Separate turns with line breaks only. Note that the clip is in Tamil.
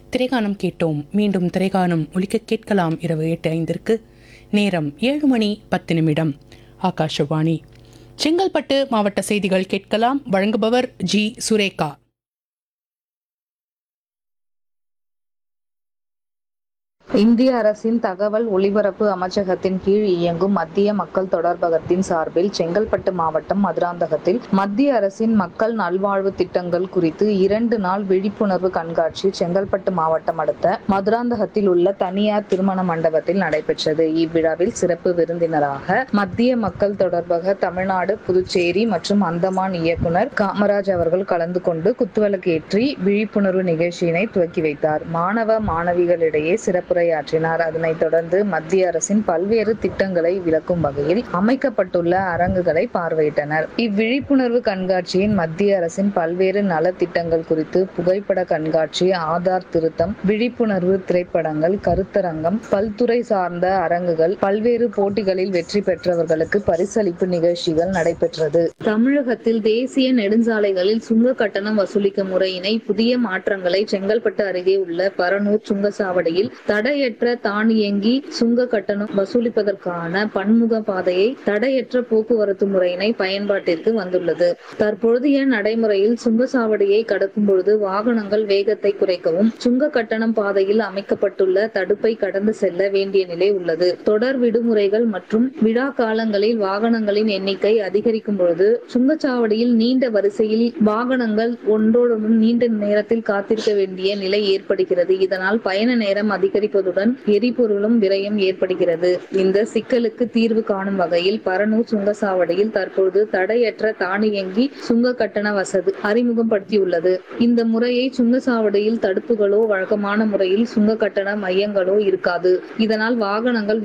திரைகானம் கேட்டோம் மீண்டும் திரைகானம் ஒலிக்க கேட்கலாம் இரவு எட்டு ஐந்திற்கு நேரம் ஏழு மணி பத்து நிமிடம் ஆகாஷவாணி செங்கல்பட்டு மாவட்ட செய்திகள் கேட்கலாம் வழங்குபவர் ஜி சுரேகா
இந்திய அரசின் தகவல் ஒலிபரப்பு அமைச்சகத்தின் கீழ் இயங்கும் மத்திய மக்கள் தொடர்பகத்தின் சார்பில் செங்கல்பட்டு மாவட்டம் மதுராந்தகத்தில் மத்திய அரசின் மக்கள் நல்வாழ்வு திட்டங்கள் குறித்து இரண்டு நாள் விழிப்புணர்வு கண்காட்சி செங்கல்பட்டு மாவட்டம் அடுத்த மதுராந்தகத்தில் உள்ள தனியார் திருமண மண்டபத்தில் நடைபெற்றது இவ்விழாவில் சிறப்பு விருந்தினராக மத்திய மக்கள் தொடர்பக தமிழ்நாடு புதுச்சேரி மற்றும் அந்தமான் இயக்குனர் காமராஜ் அவர்கள் கலந்து கொண்டு குத்துவிளக்கு ஏற்றி விழிப்புணர்வு நிகழ்ச்சியினை துவக்கி வைத்தார் மாணவ மாணவிகளிடையே சிறப்புரையாற்றினார் அதனைத் தொடர்ந்து மத்திய அரசின் பல்வேறு திட்டங்களை விளக்கும் வகையில் அமைக்கப்பட்டுள்ள அரங்குகளை பார்வையிட்டனர் இவ்விழிப்புணர்வு கண்காட்சியின் மத்திய அரசின் பல்வேறு நலத்திட்டங்கள் குறித்து புகைப்பட கண்காட்சி ஆதார் திருத்தம் விழிப்புணர்வு திரைப்படங்கள் கருத்தரங்கம் பல்துறை சார்ந்த அரங்குகள் பல்வேறு போட்டிகளில் வெற்றி பெற்றவர்களுக்கு பரிசளிப்பு நிகழ்ச்சிகள் நடைபெற்றது தமிழகத்தில் தேசிய நெடுஞ்சாலைகளில் சுங்க கட்டணம் வசூலிக்கும் முறையினை புதிய மாற்றங்களை செங்கல்பட்டு அருகே உள்ள பரனூர் சுங்கச்சாவடியில் தடையற்ற தானியங்கி சுங்க கட்டணம் வசூலிப்பதற்கான பன்முக பாதையை தடையற்ற போக்குவரத்து முறையினை பயன்பாட்டிற்கு வந்துள்ளது தற்பொழுதைய நடைமுறையில் சுங்கச்சாவடியை கடக்கும் பொழுது வாகனங்கள் வேகத்தை குறைக்கவும் சுங்க கட்டணம் பாதையில் அமைக்கப்பட்டுள்ள தடுப்பை கடந்து செல்ல வேண்டிய நிலை உள்ளது தொடர் விடுமுறைகள் மற்றும் விழா காலங்களில் வாகனங்களின் எண்ணிக்கை அதிகரிக்கும் பொழுது சுங்கச்சாவடியில் நீண்ட வரிசையில் வாகனங்கள் ஒன்றோடொன்று நீண்ட நேரத்தில் காத்திருக்க வேண்டிய நிலை ஏற்படுகிறது இதனால் பயண நேரம் அதிகரிப்பதுடன் எரிபொருளும் விரயம் ஏற்படுகிறது இந்த சிக்கலுக்கு தீர்வு காணும் வகையில் பரனூர் சுங்கச்சாவடியில் தற்போது தடையற்ற தானியங்கி சுங்க கட்டண வசதி அறிமுகப்படுத்தியுள்ளது இந்த முறையை சுங்கச்சாவடியில் தடுப்புகளோ வழக்கமான முறையில் சுங்க கட்டண மையங்களோ இருக்காது இதனால் வாகனங்கள்